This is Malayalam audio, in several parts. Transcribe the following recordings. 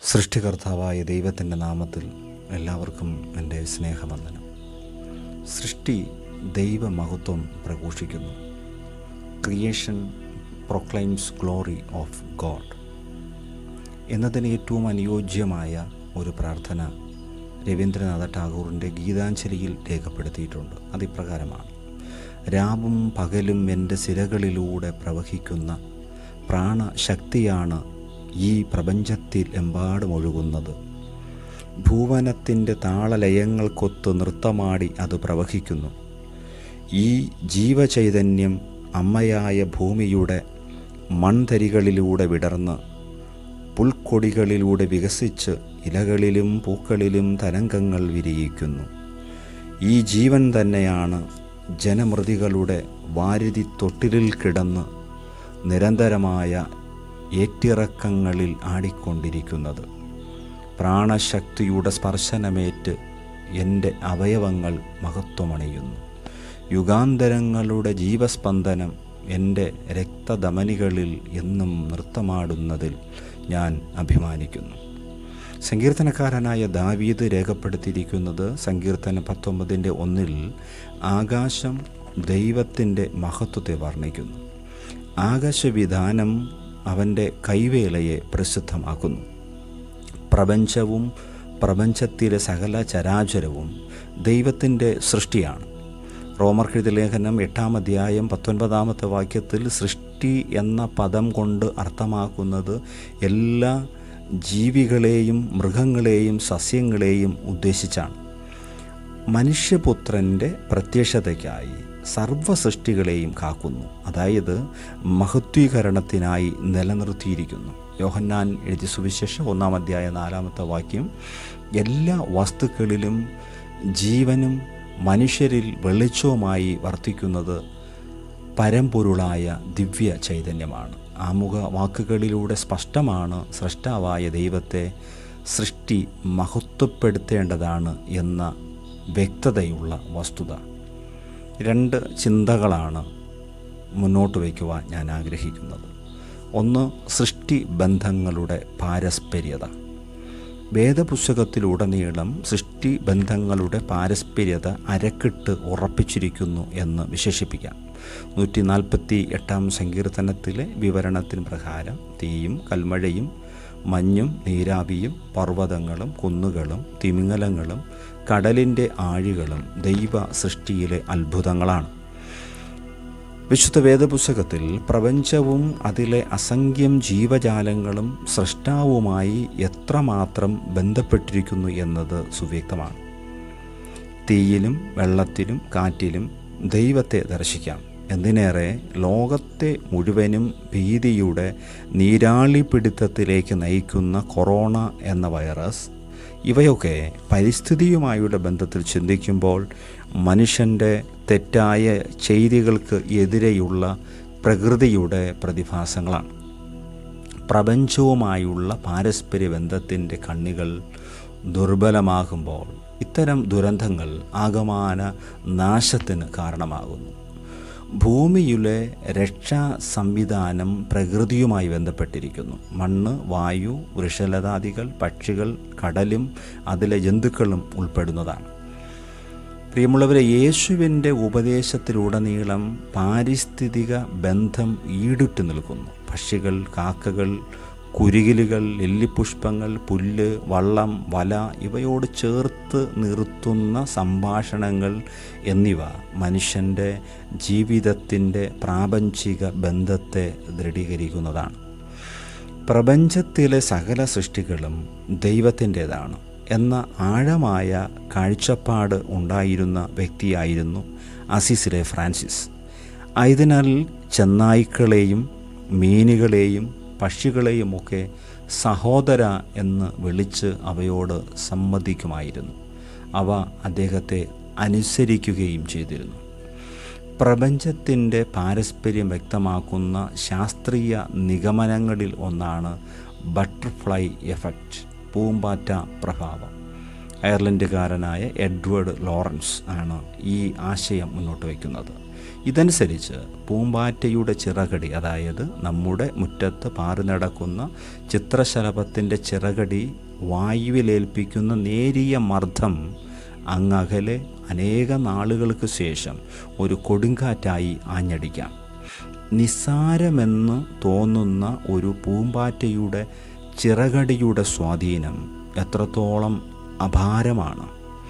സൃഷ്ടികർത്താവായ ദൈവത്തിൻ്റെ നാമത്തിൽ എല്ലാവർക്കും എൻ്റെ സ്നേഹവന്ദനം സൃഷ്ടി ദൈവമഹത്വം പ്രഘോഷിക്കുന്നു creation proclaims glory of God എന്നതിന് ഏറ്റവും അനുയോജ്യമായ ഒരു പ്രാർത്ഥന രവീന്ദ്രനാഥ ടാഗോറിൻ്റെ ഗീതാഞ്ജലിയിൽ രേഖപ്പെടുത്തിയിട്ടുണ്ട് അതിപ്രകാരമാണ് രാവും പകലും എൻ്റെ സിരകളിലൂടെ പ്രവഹിക്കുന്ന പ്രാണശക്തിയാണ് ഈ പ്രപഞ്ചത്തിൽ എമ്പാടും ഒഴുകുന്നത് ഭൂവനത്തിൻ്റെ താളലയങ്ങൾക്കൊത്ത് നൃത്തമാടി അത് പ്രവഹിക്കുന്നു ഈ ജീവചൈതന്യം അമ്മയായ ഭൂമിയുടെ മൺതരികളിലൂടെ വിടർന്ന് പുൽക്കൊടികളിലൂടെ വികസിച്ച് ഇലകളിലും പൂക്കളിലും തരംഗങ്ങൾ വിരിയിക്കുന്നു ഈ ജീവൻ തന്നെയാണ് ജനമൃതികളുടെ വാരിതി തൊട്ടിലിൽ കിടന്ന് നിരന്തരമായ ഏറ്റിറക്കങ്ങളിൽ ആടിക്കൊണ്ടിരിക്കുന്നത് പ്രാണശക്തിയുടെ സ്പർശനമേറ്റ് എൻ്റെ അവയവങ്ങൾ മഹത്വമണിയുന്നു യുഗാന്തരങ്ങളുടെ ജീവസ്പന്ദനം എൻ്റെ രക്തധമനികളിൽ എന്നും നൃത്തമാടുന്നതിൽ ഞാൻ അഭിമാനിക്കുന്നു സങ്കീർത്തനക്കാരനായ ദാവീദ് രേഖപ്പെടുത്തിയിരിക്കുന്നത് സങ്കീർത്തന പത്തൊമ്പതിൻ്റെ ഒന്നിൽ ആകാശം ദൈവത്തിൻ്റെ മഹത്വത്തെ വർണ്ണിക്കുന്നു ആകാശവിധാനം അവൻ്റെ കൈവേലയെ പ്രസിദ്ധമാക്കുന്നു പ്രപഞ്ചവും പ്രപഞ്ചത്തിലെ സകല ചരാചരവും ദൈവത്തിൻ്റെ സൃഷ്ടിയാണ് റോമർക്കെഴുതി ലേഖനം എട്ടാം അധ്യായം പത്തൊൻപതാമത്തെ വാക്യത്തിൽ സൃഷ്ടി എന്ന പദം കൊണ്ട് അർത്ഥമാക്കുന്നത് എല്ലാ ജീവികളെയും മൃഗങ്ങളെയും സസ്യങ്ങളെയും ഉദ്ദേശിച്ചാണ് മനുഷ്യപുത്രൻ്റെ പ്രത്യക്ഷതയ്ക്കായി സർവ സൃഷ്ടികളെയും കാക്കുന്നു അതായത് മഹത്വീകരണത്തിനായി നിലനിർത്തിയിരിക്കുന്നു യോഹന്നാൻ എഴുതിയ സുവിശേഷം ഒന്നാം അധ്യായ നാലാമത്തെ വാക്യം എല്ലാ വസ്തുക്കളിലും ജീവനും മനുഷ്യരിൽ വെളിച്ചവുമായി വർത്തിക്കുന്നത് പരമ്പൊരുളായ ദിവ്യ ചൈതന്യമാണ് ആമുഖ വാക്കുകളിലൂടെ സ്പഷ്ടമാണ് സൃഷ്ടാവായ ദൈവത്തെ സൃഷ്ടി മഹത്വപ്പെടുത്തേണ്ടതാണ് എന്ന വ്യക്തതയുള്ള വസ്തുത രണ്ട് ചിന്തകളാണ് മുന്നോട്ട് വയ്ക്കുവാൻ ഞാൻ ആഗ്രഹിക്കുന്നത് ഒന്ന് സൃഷ്ടി ബന്ധങ്ങളുടെ പാരസ്പര്യത വേദപുസ്തകത്തിലുടനീളം സൃഷ്ടി ബന്ധങ്ങളുടെ പാരസ്പര്യത അരക്കിട്ട് ഉറപ്പിച്ചിരിക്കുന്നു എന്ന് വിശേഷിപ്പിക്കാം നൂറ്റി നാൽപ്പത്തി എട്ടാം സങ്കീർത്തനത്തിലെ വിവരണത്തിന് പ്രകാരം തീയും കൽമഴയും മഞ്ഞും നീരാവിയും പർവ്വതങ്ങളും കുന്നുകളും തിമിങ്ങലങ്ങളും കടലിൻ്റെ ആഴികളും ദൈവ സൃഷ്ടിയിലെ അത്ഭുതങ്ങളാണ് വിശുദ്ധ വേദപുസ്തകത്തിൽ പ്രപഞ്ചവും അതിലെ അസംഖ്യം ജീവജാലങ്ങളും സൃഷ്ടാവുമായി എത്രമാത്രം ബന്ധപ്പെട്ടിരിക്കുന്നു എന്നത് സുവ്യക്തമാണ് തീയിലും വെള്ളത്തിലും കാറ്റിലും ദൈവത്തെ ദർശിക്കാം എന്തിനേറെ ലോകത്തെ മുഴുവനും ഭീതിയുടെ നീരാളിപ്പിടുത്തത്തിലേക്ക് നയിക്കുന്ന കൊറോണ എന്ന വൈറസ് ഇവയൊക്കെ പരിസ്ഥിതിയുമായുള്ള ബന്ധത്തിൽ ചിന്തിക്കുമ്പോൾ മനുഷ്യൻ്റെ തെറ്റായ ചെയ്തികൾക്ക് എതിരെയുള്ള പ്രകൃതിയുടെ പ്രതിഭാസങ്ങളാണ് പ്രപഞ്ചവുമായുള്ള പാരസ്പര്യ ബന്ധത്തിൻ്റെ കണ്ണികൾ ദുർബലമാകുമ്പോൾ ഇത്തരം ദുരന്തങ്ങൾ ആകമാന നാശത്തിന് കാരണമാകുന്നു ഭൂമിയിലെ രക്ഷാ സംവിധാനം പ്രകൃതിയുമായി ബന്ധപ്പെട്ടിരിക്കുന്നു മണ്ണ് വായു വൃക്ഷലതാദികൾ പക്ഷികൾ കടലും അതിലെ ജന്തുക്കളും ഉൾപ്പെടുന്നതാണ് പ്രിയമുള്ളവരെ യേശുവിൻ്റെ ഉപദേശത്തിലുടനീളം പാരിസ്ഥിതിക ബന്ധം ഈടുറ്റു നിൽക്കുന്നു പക്ഷികൾ കാക്കകൾ കുരുകിലുകൾ ലില്ലിപുഷ്പങ്ങൾ പുല്ല് വള്ളം വല ഇവയോട് ചേർത്ത് നിർത്തുന്ന സംഭാഷണങ്ങൾ എന്നിവ മനുഷ്യൻ്റെ ജീവിതത്തിൻ്റെ പ്രാപഞ്ചിക ബന്ധത്തെ ദൃഢീകരിക്കുന്നതാണ് പ്രപഞ്ചത്തിലെ സകല സൃഷ്ടികളും ദൈവത്തിൻ്റേതാണ് എന്ന ആഴമായ കാഴ്ചപ്പാട് ഉണ്ടായിരുന്ന വ്യക്തിയായിരുന്നു അസിസിലെ ഫ്രാൻസിസ് ആയതിനാൽ ചെന്നായ്ക്കളെയും മീനുകളെയും പക്ഷികളെയുമൊക്കെ സഹോദര എന്ന് വിളിച്ച് അവയോട് സമ്മതിക്കുമായിരുന്നു അവ അദ്ദേഹത്തെ അനുസരിക്കുകയും ചെയ്തിരുന്നു പ്രപഞ്ചത്തിൻ്റെ പാരസ്പര്യം വ്യക്തമാക്കുന്ന ശാസ്ത്രീയ നിഗമനങ്ങളിൽ ഒന്നാണ് ബട്ടർഫ്ലൈ എഫക്റ്റ് പൂമ്പാറ്റ പ്രഭാവം അയർലൻഡുകാരനായ എഡ്വേർഡ് ലോറൻസ് ആണ് ഈ ആശയം മുന്നോട്ട് വയ്ക്കുന്നത് ഇതനുസരിച്ച് പൂമ്പാറ്റയുടെ ചിറകടി അതായത് നമ്മുടെ മുറ്റത്ത് പാറി നടക്കുന്ന ചിത്രശലഭത്തിൻ്റെ ചിറകടി വായുവിലേൽപ്പിക്കുന്ന നേരിയ മർദ്ദം അങ്ങകലെ അനേക നാളുകൾക്ക് ശേഷം ഒരു കൊടുങ്കാറ്റായി ആഞ്ഞടിക്കാം നിസ്സാരമെന്ന് തോന്നുന്ന ഒരു പൂമ്പാറ്റയുടെ ചിറകടിയുടെ സ്വാധീനം എത്രത്തോളം അപാരമാണ്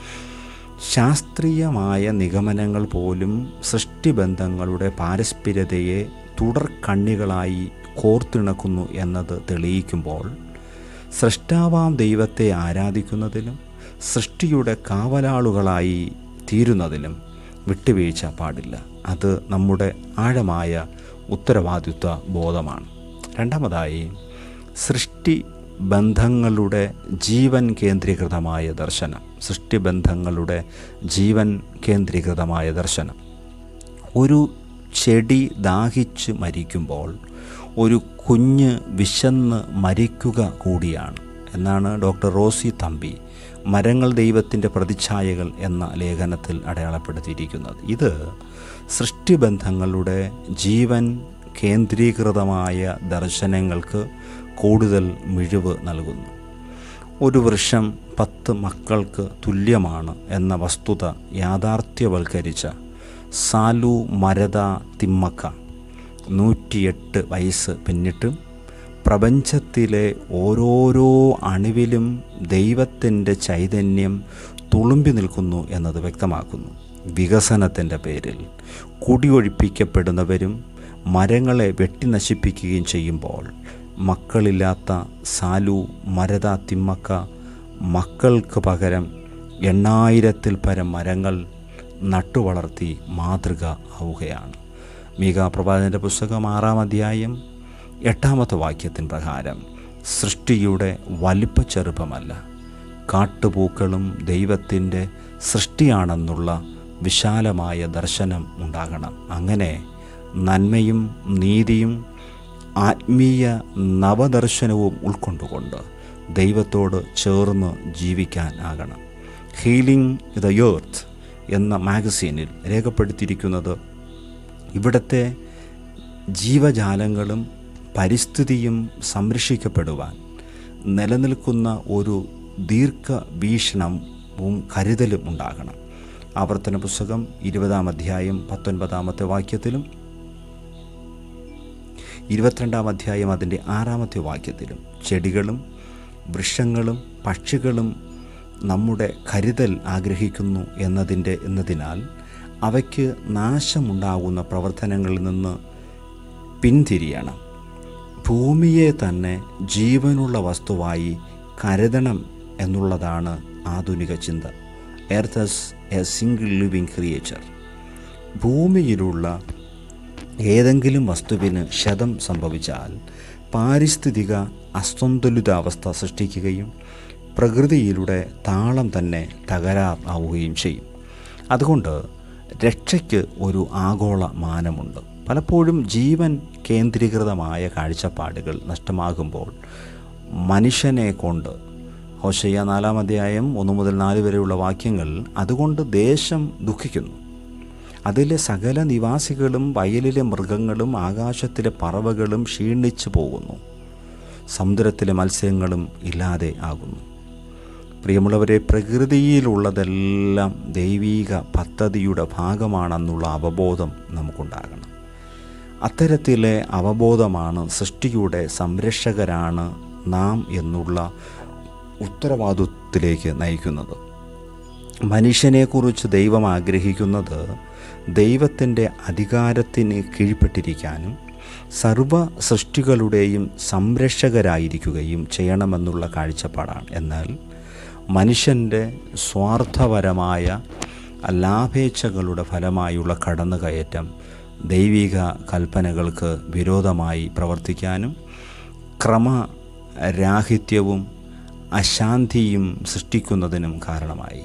ശാസ്ത്രീയമായ നിഗമനങ്ങൾ പോലും സൃഷ്ടിബന്ധങ്ങളുടെ പാരസ്പര്യതയെ തുടർ കണ്ണികളായി കോർത്തിണക്കുന്നു എന്നത് തെളിയിക്കുമ്പോൾ സൃഷ്ടാവാം ദൈവത്തെ ആരാധിക്കുന്നതിലും സൃഷ്ടിയുടെ കാവലാളുകളായി തീരുന്നതിലും വിട്ടുവീഴ്ച പാടില്ല അത് നമ്മുടെ ആഴമായ ഉത്തരവാദിത്വ ബോധമാണ് രണ്ടാമതായി സൃഷ്ടി ബന്ധങ്ങളുടെ ജീവൻ കേന്ദ്രീകൃതമായ ദർശനം സൃഷ്ടിബന്ധങ്ങളുടെ ജീവൻ കേന്ദ്രീകൃതമായ ദർശനം ഒരു ചെടി ദാഹിച്ച് മരിക്കുമ്പോൾ ഒരു കുഞ്ഞ് വിശന്ന് മരിക്കുക കൂടിയാണ് എന്നാണ് ഡോക്ടർ റോസി തമ്പി മരങ്ങൾ ദൈവത്തിൻ്റെ പ്രതിച്ഛായകൾ എന്ന ലേഖനത്തിൽ അടയാളപ്പെടുത്തിയിരിക്കുന്നത് ഇത് സൃഷ്ടിബന്ധങ്ങളുടെ ജീവൻ കേന്ദ്രീകൃതമായ ദർശനങ്ങൾക്ക് കൂടുതൽ മിഴിവ് നൽകുന്നു ഒരു വൃക്ഷം പത്ത് മക്കൾക്ക് തുല്യമാണ് എന്ന വസ്തുത യാഥാർത്ഥ്യവൽക്കരിച്ച സാലു മരത തിമ്മക്ക നൂറ്റിയെട്ട് വയസ്സ് പിന്നിട്ടും പ്രപഞ്ചത്തിലെ ഓരോരോ അണുവിലും ദൈവത്തിൻ്റെ ചൈതന്യം തുളുമ്പി നിൽക്കുന്നു എന്നത് വ്യക്തമാക്കുന്നു വികസനത്തിൻ്റെ പേരിൽ കുടിയൊഴിപ്പിക്കപ്പെടുന്നവരും മരങ്ങളെ വെട്ടിനശിപ്പിക്കുകയും ചെയ്യുമ്പോൾ മക്കളില്ലാത്ത സാലു മരത തിമ്മക്ക മക്കൾക്ക് പകരം എണ്ണായിരത്തിൽ പരം മരങ്ങൾ നട്ടുവളർത്തി മാതൃക ആവുകയാണ് മീക പ്രഭാതൻ്റെ പുസ്തകം ആറാം അധ്യായം എട്ടാമത്തെ വാക്യത്തിൻ പ്രകാരം സൃഷ്ടിയുടെ വലിപ്പ ചെറുപ്പമല്ല കാട്ടുപൂക്കളും ദൈവത്തിൻ്റെ സൃഷ്ടിയാണെന്നുള്ള വിശാലമായ ദർശനം ഉണ്ടാകണം അങ്ങനെ നന്മയും നീതിയും ആത്മീയ നവദർശനവും ഉൾക്കൊണ്ടുകൊണ്ട് ദൈവത്തോട് ചേർന്ന് ജീവിക്കാൻ ആകണം ഹീലിംഗ് ദ യേർത്ത് എന്ന മാഗസീനിൽ രേഖപ്പെടുത്തിയിരിക്കുന്നത് ഇവിടുത്തെ ജീവജാലങ്ങളും പരിസ്ഥിതിയും സംരക്ഷിക്കപ്പെടുവാൻ നിലനിൽക്കുന്ന ഒരു ദീർഘവീക്ഷണവും കരുതലും ഉണ്ടാകണം ആവർത്തന പുസ്തകം ഇരുപതാം അധ്യായം പത്തൊൻപതാമത്തെ വാക്യത്തിലും ഇരുപത്തിരണ്ടാം അധ്യായം അതിൻ്റെ ആറാമത്തെ വാക്യത്തിലും ചെടികളും വൃക്ഷങ്ങളും പക്ഷികളും നമ്മുടെ കരുതൽ ആഗ്രഹിക്കുന്നു എന്നതിൻ്റെ എന്നതിനാൽ അവയ്ക്ക് നാശമുണ്ടാകുന്ന പ്രവർത്തനങ്ങളിൽ നിന്ന് പിന്തിരിയണം ഭൂമിയെ തന്നെ ജീവനുള്ള വസ്തുവായി കരുതണം എന്നുള്ളതാണ് ആധുനിക ചിന്ത earth's a single living creature ഭൂമിയിലുള്ള ഏതെങ്കിലും വസ്തുവിന് ക്ഷതം സംഭവിച്ചാൽ പാരിസ്ഥിതിക അസന്തുലിതാവസ്ഥ സൃഷ്ടിക്കുകയും പ്രകൃതിയിലൂടെ താളം തന്നെ തകരാർ ആവുകയും ചെയ്യും അതുകൊണ്ട് രക്ഷയ്ക്ക് ഒരു ആഗോള മാനമുണ്ട് പലപ്പോഴും ജീവൻ കേന്ദ്രീകൃതമായ കാഴ്ചപ്പാടുകൾ നഷ്ടമാകുമ്പോൾ മനുഷ്യനെ കൊണ്ട് ഹോശയ്യ നാലാം അധ്യായം ഒന്ന് മുതൽ നാല് വരെയുള്ള വാക്യങ്ങൾ അതുകൊണ്ട് ദേശം ദുഃഖിക്കുന്നു അതിലെ സകല നിവാസികളും വയലിലെ മൃഗങ്ങളും ആകാശത്തിലെ പറവകളും ക്ഷീണിച്ചു പോകുന്നു സമുദ്രത്തിലെ മത്സ്യങ്ങളും ഇല്ലാതെ ആകുന്നു പ്രിയമുള്ളവരെ പ്രകൃതിയിലുള്ളതെല്ലാം ദൈവീക പദ്ധതിയുടെ ഭാഗമാണെന്നുള്ള അവബോധം നമുക്കുണ്ടാകണം അത്തരത്തിലെ അവബോധമാണ് സൃഷ്ടിയുടെ സംരക്ഷകരാണ് നാം എന്നുള്ള ഉത്തരവാദിത്വത്തിലേക്ക് നയിക്കുന്നത് മനുഷ്യനെക്കുറിച്ച് ദൈവം ആഗ്രഹിക്കുന്നത് ദൈവത്തിൻ്റെ അധികാരത്തിന് കീഴ്പ്പെട്ടിരിക്കാനും സർവ സൃഷ്ടികളുടെയും സംരക്ഷകരായിരിക്കുകയും ചെയ്യണമെന്നുള്ള കാഴ്ചപ്പാടാണ് എന്നാൽ മനുഷ്യൻ്റെ സ്വാർത്ഥപരമായ ലാഭേച്ഛകളുടെ ഫലമായുള്ള കടന്നുകയറ്റം ദൈവിക കൽപ്പനകൾക്ക് വിരോധമായി പ്രവർത്തിക്കാനും ക്രമരാഹിത്യവും അശാന്തിയും സൃഷ്ടിക്കുന്നതിനും കാരണമായി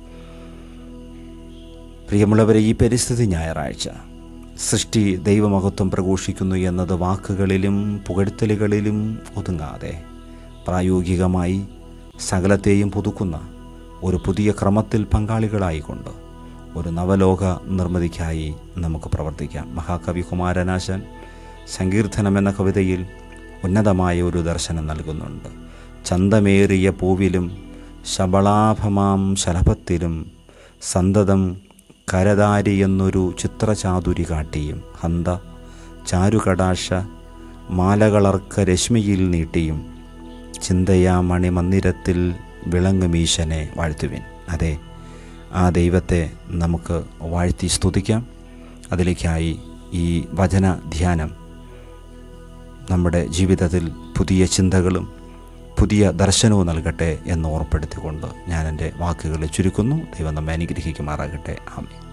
പ്രിയമുള്ളവരെ ഈ പരിസ്ഥിതി ഞായറാഴ്ച സൃഷ്ടി ദൈവമഹത്വം പ്രഘോഷിക്കുന്നു എന്നത് വാക്കുകളിലും പുകഴ്ത്തലുകളിലും ഒതുങ്ങാതെ പ്രായോഗികമായി സകലത്തെയും പുതുക്കുന്ന ഒരു പുതിയ ക്രമത്തിൽ പങ്കാളികളായിക്കൊണ്ട് ഒരു നവലോക നിർമ്മിതിക്കായി നമുക്ക് പ്രവർത്തിക്കാം മഹാകവി കുമാരനാശൻ സങ്കീർത്തനം എന്ന കവിതയിൽ ഉന്നതമായ ഒരു ദർശനം നൽകുന്നുണ്ട് ചന്തമേറിയ പൂവിലും ശബളാഭമാം ശലഭത്തിലും സന്തതം കരതാരി എന്നൊരു ചിത്രചാതുരി കാട്ടിയും ഹന്ത ചാരുകടാശ മാലകളർക്ക രശ്മിയിൽ നീട്ടിയും ചിന്തയാ മണിമന്ദിരത്തിൽ വിളങ്ങുമീശനെ വാഴ്ത്തുവിൻ അതെ ആ ദൈവത്തെ നമുക്ക് വാഴ്ത്തി സ്തുതിക്കാം അതിലേക്കായി ഈ വചന ധ്യാനം നമ്മുടെ ജീവിതത്തിൽ പുതിയ ചിന്തകളും പുതിയ ദർശനവും നൽകട്ടെ എന്ന് ഓർപ്പെടുത്തിക്കൊണ്ട് ഞാൻ എൻ്റെ വാക്കുകൾ ചുരുക്കുന്നു ദൈവം നമ്മെ അനുഗ്രഹിക്കുമാറാകട്ടെ ആമേ